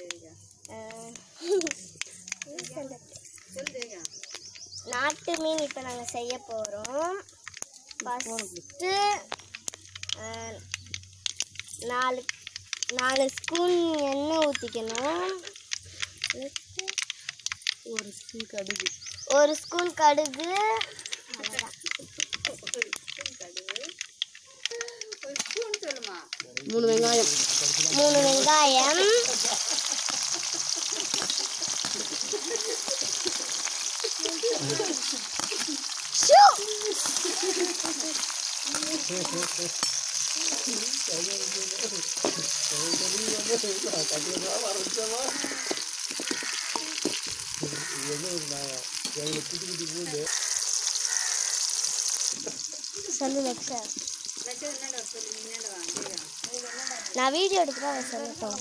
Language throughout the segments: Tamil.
அஹ், நாட்டு மீன் இப்போ நாங்கள் செய்ய போகிறோம் ஃபஸ்ட்டு நாலு நாலு ஸ்பூன் எண்ணெய் ஊற்றிக்கணும் ஒரு ஸ்பூன் கடுகு ஒரு ஸ்பூன் கடுகு அவ்வளோதான் மூணு வெங்காயம் மூணு வெங்காயம் ஷூ! சொல்லு லக்ஷா நான் வீடியோ எடுத்துட்டு அவன் சொல்லட்டும்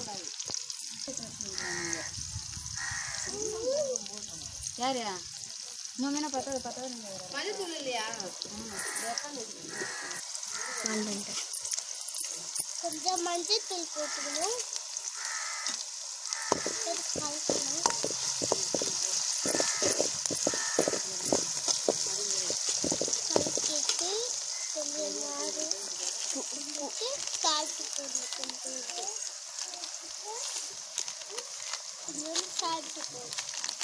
யாரு இன்னும் மீனை பார்த்தா பார்த்தா வந்துட்டேன் கொஞ்சம் மஞ்சள் தூள் போட்டுக்கணும் கலக்கிட்டு கொஞ்சம் நேரம் போட்டு சால்ட்டு போடணும் கொஞ்சம் கொஞ்சம் சால்ட்டு போடணும்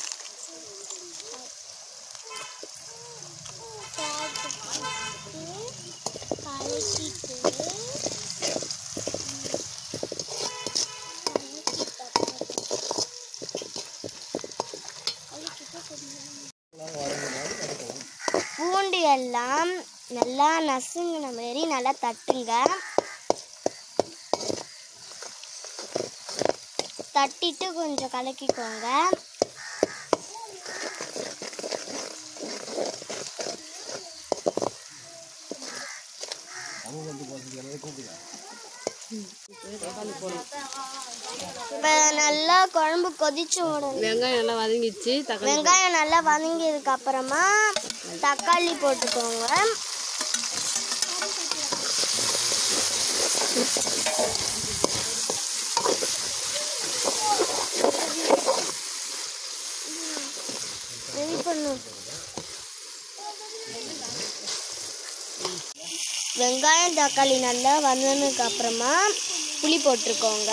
சால்ட்டு போட்டு கலக்கிட்டு பூண்டு எல்லாம் நல்லா நசுங்கின மாரி நல்லா தட்டுங்க தட்டிட்டு கொஞ்சம் கலக்கிக்கோங்க இப்போ நல்லா குழம்பு கொதிச்சு விடணும் வெங்காயம் நல்லா வதங்கிச்சு தக்காளி வெங்காயம் நல்லா வதங்கியதுக்கு அப்புறமா தக்காளி போட்டுக்கோங்க ரெடி பண்ணும் வெங்காயம் தக்காளி நல்லா வதனதுக்கு அப்புறமா புளி போட்டிருக்கோங்க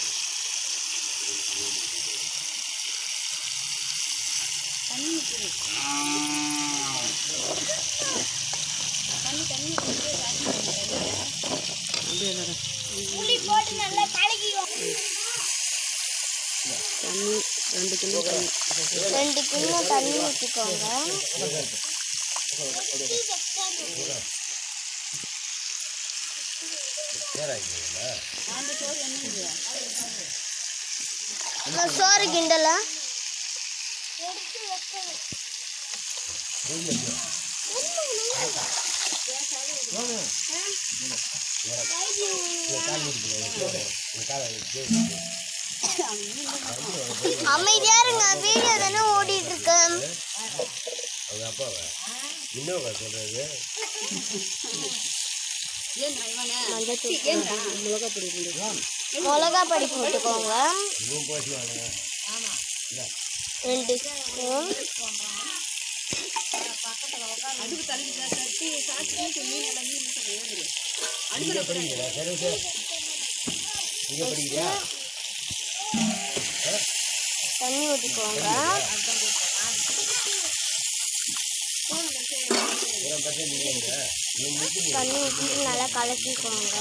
புளி போட்டு நல்லா கலக்கிக்கோங்க தண்ணி ரெண்டு கிலோ தண்ணி ரெண்டு கிண்ண தண்ணி ஊற்றிக்கோங்க நான் சோறு கிண்டலா அமைதியா இருங்க வீடியோ தானே ஓடிட்டு இருக்கு மிளகா பொடி ரெண்டு மிளகா பொடி போட்டுக்கோங்க ரெண்டு ஸ்பூன் தண்ணி ஊற்றிக்கோங்க தண்ணி ஊற்றிட்டு நல்லா கலக்கிக்கோங்க